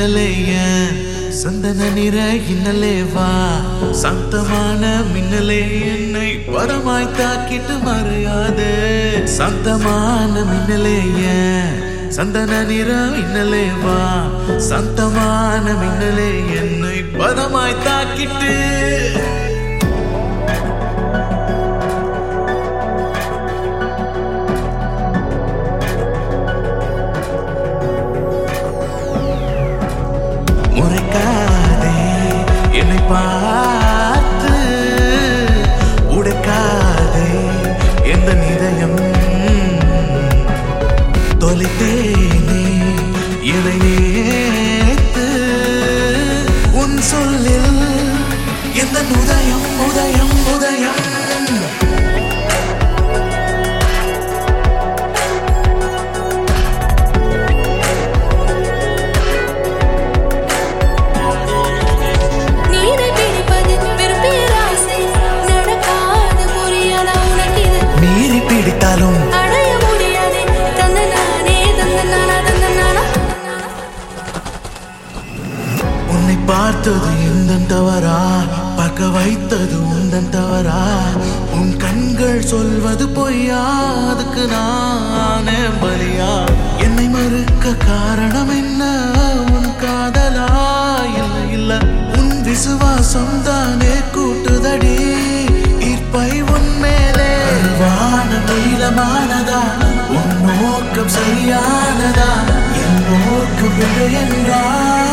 மின்னலே ஏன் சந்தன நிற இன்னலே வா சாந்தமான மின்னலே என்னை வரமாய் தாக்கிட்டு மறையாதே சாந்தமான மின்னலே ஏன் சந்தன நிற மின்னலே வா சாந்தமான மின்னலே என்னை பதமாய் தாக்கிட்டு முறைக்காதே என்னை பார்த்து உடைக்காதே எந்த நிதயம் தொலைத்தேனே என்னை நேத்து உன் சொல்லில் எந்த உதயம் உதயம் உதயம் நீரை பிடிப்பது வெறும் பேராசை நடக்காது புரியாதா உனக்கு இது மீறி பிடித்தாலும் அடைய முடியாதே தந்த நானே தந்த நானா தந்த நானா உன்னை பார்த்தது எந்தன் தவறா பார்க்க வைத்தது உந்தன் தவறா உன் கண்கள் சொல்வது பொய்யா அதுக்கு நானே பலியா என்னை மறுக்க காரணம் என்ன உன் காதலா இல்ல இல்ல உன் விசுவாசம் தானே கூட்டுதடி ஈர்ப்பை உன் மேலே வான நீளமானதா உன் நோக்கம் சரியானதா என் நோக்கம் இல்லை என்றால்